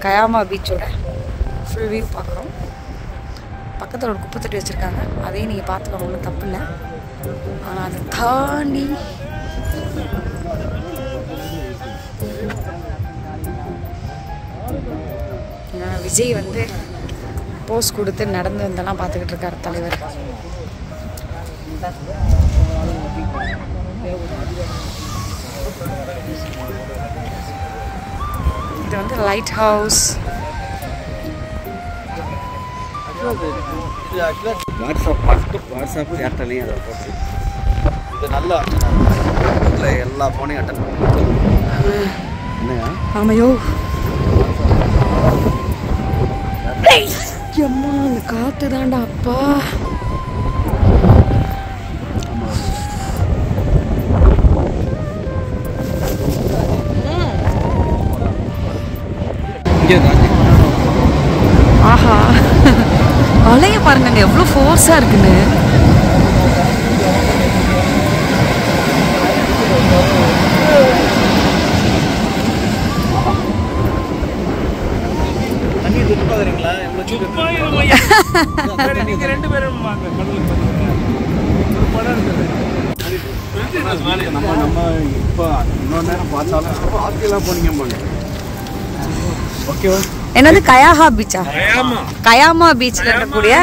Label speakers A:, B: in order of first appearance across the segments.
A: Kiama பீச்சோட full view பார்க்குறோம் பக்கத்தில் ஒரு குப்பை தொட்டி வச்சுருக்காங்க அதையும் நீங்கள் பார்த்துக்கோங்க ஒன்றும் தப்பு இல்லை ஆனால் அதை தாண்டி ஆஹ் விஜய் வந்து போஸ் கொடுத்து நடந்து வந்தெல்லாம் பார்த்துக்கிட்டு இருக்காரு தலைவர் இது வந்து லைட் ஹவுஸ்
B: இது ஆக்சுவலாக வாட்ஸ்அப் மட்டும் வாட்ஸ்அப்பு ஏர்டெல்லையும் அதை போட்டு இது நல்லா இல்லை எல்லா ஃபோனையும் அட்டன் பண்ணி என்னங்க
A: ஆமையோ அம்மா அந்த காத்து தாண்டா அப்பா
B: இங்கே
A: ஆஹா அலைய பாருங்க எவ்வளோ ஃபோர்ஸாக இருக்குன்னு
B: தண்ணி துப்பு பார்க்குறீங்களா எவ்வளோ
C: நீங்க ரெண்டு பேரும் வாங்க கடலுக்கு வந்துருங்க. ஒரு படம் இருக்குது
B: நம்ம நம்ம இப்போ இன்னொரு நேரம் பார்த்தாலும் ஹாஸ்டல்லாம் போனீங்க ஓகேவா
A: என்னது கயாஹா பீச்சா
C: ஆமா
A: கயாமா பீச்சில் இருக்கக்கூடிய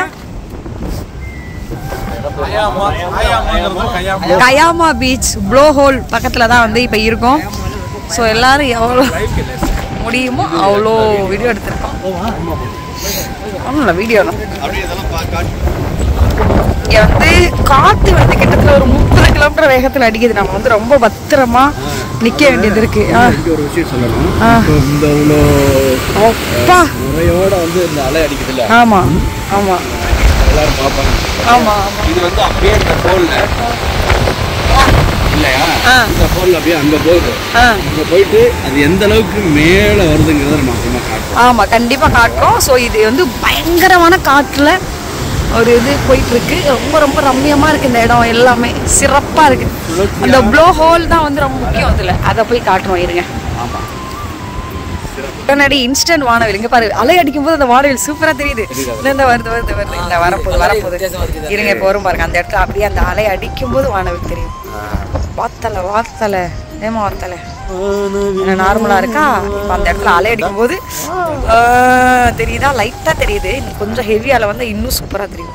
C: கயாமா கயாமாங்கிறது Kiama
A: Kiama beach blowhole பக்கத்தில் தான் வந்து இப்போ இருக்கோம் ஸோ எல்லாரும் எவ்வளோ முடியுமோ அவ்வளோ வீடியோ எடுத்திருக்கோம் ஒன்றும் இல்லை வீடியோ தான்
B: அப்படியே இதெல்லாம் பார்க்க
A: இங்கே வந்து காற்று வந்து கிட்டத்தட்ட ஒரு முப்பது கிலோமீட்டர் வேகத்தில் அடிக்குது நம்ம வந்து ரொம்ப பத்திரமா நிற்க வேண்டியது இருக்கு ஆ
B: இங்கே ஒரு விஷயம் சொல்லணும்
A: ஆ.
B: இப்போ இந்த இவ்வளோ
A: அப்பா
B: முறையோட வந்து இந்த அலை அடிக்குதுல்ல
A: ஆமாம் ஆமாம்
B: எல்லாரும் பார்ப்பாங்க
A: ஆமாம் ஆமாம்
B: இது வந்து அப்படியே இந்த போல்ல இல்லையா
A: ஆ.
B: இந்த போல்ல அப்படியே அங்க போகுது
A: ஆ
B: அங்க போயிட்டு அது எந்த அளவுக்கு மேல வருதுங்கிறத நம்ம அப்புறமா காட்டுவோம்
A: ஆமாம் கண்டிப்பாக காட்டுறோம் ஸோ இது வந்து பயங்கரமான காற்றில் ஒரு இது போயிட்டு இருக்கு ரொம்ப ரொம்ப ரம்மியமாக இருக்கு இந்த இடம் எல்லாமே சிறப்பாக இருக்கு அந்த ப்ளோ ஹோல் தான் வந்து ரொம்ப முக்கியம் அதில் அதை போய் காட்டுறோம் இருங்க
B: ஆமா
A: உடனடி இன்ஸ்டன்ட் வானவில் இங்க பாரு அலை அடிக்கும் போது அந்த வானவில் சூப்பரா தெரியுது இந்த இந்த வருது வருது வருது இந்த வரப்போகுது வரப்போகுது இருங்க இப்போ வரும் பாருங்க அந்த இடத்துல அப்படியே அந்த அலை அடிக்கும் போது வானவில் தெரியும் வாத்தலை வாத்தலை ஏமா வாத்தலை என்ன நார்மலா இருக்கா இப்போ அந்த இடத்துல அலை அடிக்கும் போது ஆ, தெரியுதா லைட்டா தெரியுது இன்னும் கொஞ்சம் ஹெவி அலை வந்து இன்னும் சூப்பரா தெரியும்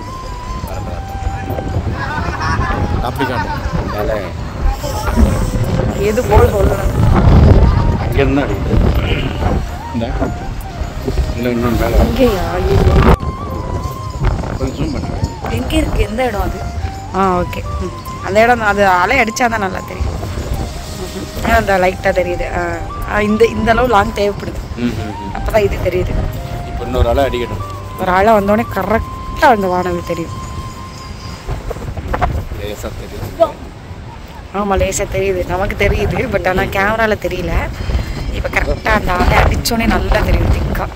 B: அப்படி காட்டும் மேல
A: எது போல் சொல்லணும்
B: அங்க இருந்தா அடிக்குது இந்த இல்லை இன்னும் மேல
A: எங்கேயா
B: கொஞ்சம் zoom பண்ணுங்க
A: எங்க இருக்கு எந்த இடம் அது ஆ ஓகே அந்த இடம் தான். அது அலை அடிச்சா தான் நல்லா தெரியும் ம்ஹும். ஆ, அந்த லைட்டாக தெரியுது ஆ. ஆ, இந்த இந்த அளவு லாங் தேவைப்படுது அப்போ தான் இது தெரியுது
B: இப்போ இன்னொரு அலை அடிக்கட்டும்
A: ஒரு அலை வந்தோடனே கரெக்டாக அந்த வானவில் தெரியும்
B: லேசா தெரியுது
A: ஆமாம் லேசாக தெரியுது நமக்கு தெரியுது பட் ஆனால் கேமராவில் தெரியல இப்போ கரெக்டாக அந்த அலை அடித்தோடனே நல்லா தெரியும் திக்கா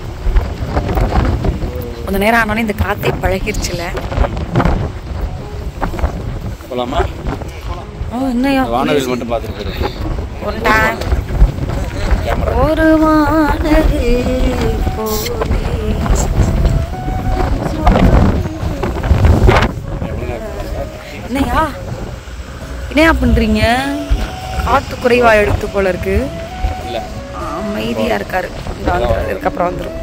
A: கொஞ்ச நேரம் ஆனோடனே இந்த காற்றே பழகிருச்சுல
B: போலாமா
A: ஓ என்னையா
B: வானவில் மட்டும் பார்த்துட்டு போயிடுங்க
A: ஒரு டைம் ஒரு வானவில் போலே என்னையா என்னையா பண்றீங்க காத்து குறைவா எடுத்து போல இருக்கு
B: இல்லை
A: அமைதியா இருக்காரு இந்த வந்துடும் இதுக்கப்புறம் வந்துடும்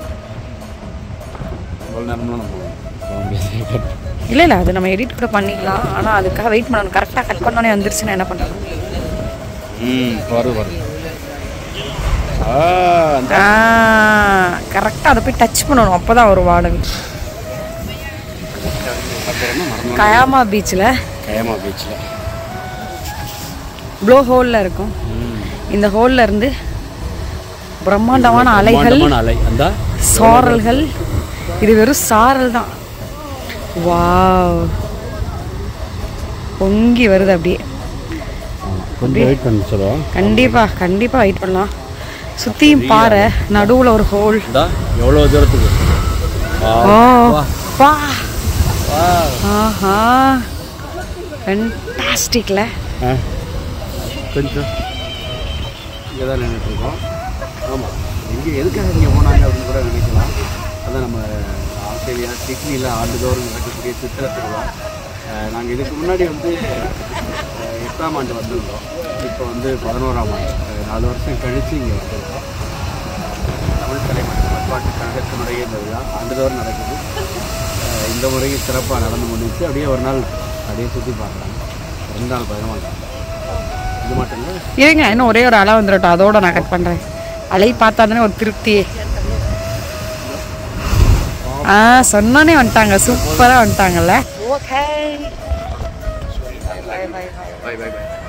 B: இவ்வளோ நேரம்லாம் நம்ம போக முடியாது
A: இல்லை இல்லை அது நம்ம எடிட் கூட பண்ணிக்கலாம் ஆனால் அதுக்காக வெயிட் பண்ணணும் கரெக்டாக கட் பண்ணோடனே வந்துருச்சுன்னா என்ன பண்ணுறது
B: ம் வரும் வரும் ஆ அந்த
A: கரெக்டாக அதை போய் டச் பண்ணணும் அப்போ தான் ஒரு வாடகை
B: அப்புறமா மறந்து
A: கயாமா பீச்சில்
B: கயமா பீச்சில்
A: ப்ளோ ஹோலில் இருக்கும் இந்த ஹோல்ல இருந்து பிரம்மாண்டமான அலைகள்
B: அலை அந்த
A: சாரல்கள் இது வெறும் சாரல் தான் வாவ் பொங்கி வருது அப்படியே
B: கொஞ்சம் வெயிட் பண்ணி சொல்லுவோம்
A: கண்டிப்பா கண்டிப்பா வெயிட் பண்ணலாம் சுத்தியும் பாறை நடுவுல ஒரு ஹோல்
B: இந்தா எவ்வளோ தூரத்துக்கு
A: ஓ வா ஆஹா ஃபென்டாஸ்டிக்ல
B: ஆ கொஞ்சம் இங்கே தான் நின்றுட்டுருக்கோம் ஆமாம் இங்கே எதுக்காக இங்கே போனாங்க அப்படின்னு கூட நினைக்கலாம் அதான் நம்ம ஆஸ்திரேலியா சிட்னியில் ஆண்டுதோறும் நடக்கக்கூடிய சித்திரை திருவிழா நாங்கள் இதுக்கு முன்னாடி வந்து அஹ், எட்டாம் ஆண்டு வந்திருந்தோம் இப்போ வந்து பதினோராம் ஆண்டு அஹ், நாலு வருஷம் கழித்து இங்கே வந்திருக்கோம் தமிழ் கலை மற்றும் பண்பாட்டு கழகத்தினுடைய இந்த விழா ஆண்டுதோறும் நடக்குது அஹ், இந்த முறையும் சிறப்பாக நடந்து முடிஞ்சு அப்படியே ஒரு நாள் அப்படியே சுற்றி பார்க்கலாம் ரெண்டு நாள் பயணமாக இருக்கும் இது மட்டும் இல்லை
A: இருங்க இன்னும் ஒரே ஒரு அலை வந்துடட்டும் அதோட நான் கட் பண்றேன் அலை பார்த்தா தானே ஒரு திருப்தியே ஆ சொன்னோனே வந்துட்டாங்க சூப்பரா வந்துட்டாங்கல்ல ஓகே
B: பை பை பை